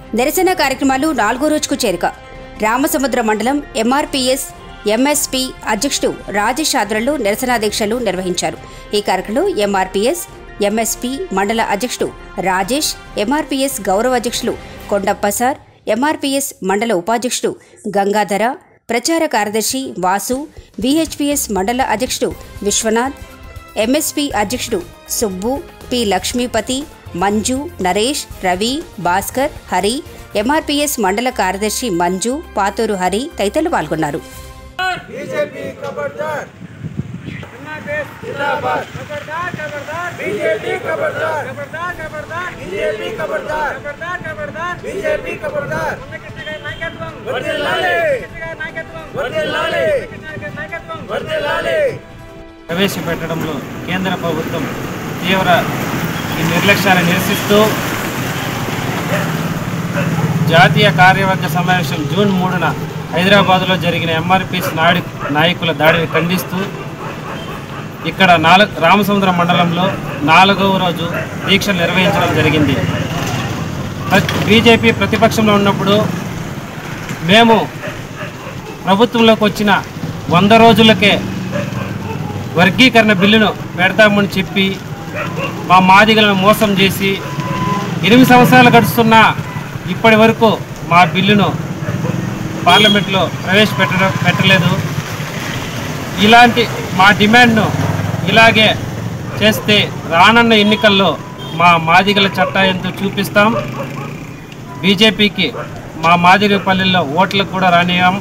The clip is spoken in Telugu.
నిరసన కార్యక్రమాలు నాలుగో రోజుకు చేరిక రామసముద్ర మండలం ఎంఆర్పీఎస్ ఎంఎస్పీ అధ్యక్షుడు రాజేష్ ఆధ్వర్యంలో నిరసన దీక్షలు నిర్వహించారు ఈ కార్యక్రమంలో ఎంఆర్పీఎస్ ఎంఎస్పీ మండల అధ్యక్షుడు రాజేష్ ఎంఆర్పీఎస్ గౌరవ అధ్యక్షులు కొండప్ప సార్ ఎంఆర్పీఎస్ మండల ఉపాధ్యక్షుడు గంగాధర ప్రచార కార్యదర్శి వాసు విహెచ్పిఎస్ మండల అధ్యక్షుడు విశ్వనాథ్ ఎంఎస్పీ అధ్యక్షుడు సుబ్బు పి లక్ష్మీపతి మంజు నరేష్ రవి భాస్కర్ హరి ఎంఆర్పీఎస్ మండల కార్యదర్శి మంజు పాతూరు హరి తదితరులు పాల్గొన్నారు बीजेपी खबरदार जिंदाबाद खबरदार खबरदार बीजेपी खबरदार खबरदार खबरदार बीजेपी खबरदार खबरदार खबरदार बीजेपी खबरदार वर्दिल्लाले वर्दिल्लाले वर्दिल्लाले ప్రవేశపెట్టడంలో కేంద్ర ప్రభుత్వం తీవ్ర ఈ నిర్లక్ష్యాన్ని నిరసిస్తూ జాతీయ కార్యవర్గ సమావేశం జూన్ మూడున హైదరాబాద్లో జరిగిన ఎంఆర్పిఎస్ నాయుడు నాయకుల దాడిని ఖండిస్తూ ఇక్కడ నాలుగు రామసముద్రం మండలంలో నాలుగవ రోజు దీక్షలు నిర్వహించడం జరిగింది ప్ర- బీజేపీ ప్రతిపక్షంలో ఉన్నప్పుడు మేము ప్రభుత్వంలోకి వచ్చిన వంద రోజులకే వర్గీకరణ బిల్లును పెడతామని చెప్పి మా మాదిగలను మోసం చేసి ఎనిమిది సంవత్సరాలు గడుస్తున్నా ఇప్పటి వరకు మా బిల్లును పార్లమెంట్లో ప్రవేశపెట్టడం పెట్టలేదు ఇలాంటి మా డిమాండ్ను ఇలాగే చేస్తే రానున్న ఎన్నికల్లో మా మాదిగల చట్టా ఎంతో చూపిస్తాం బీజేపీకి మా మాదిగ పల్లెల్లో ఓట్లకు కూడా రానియం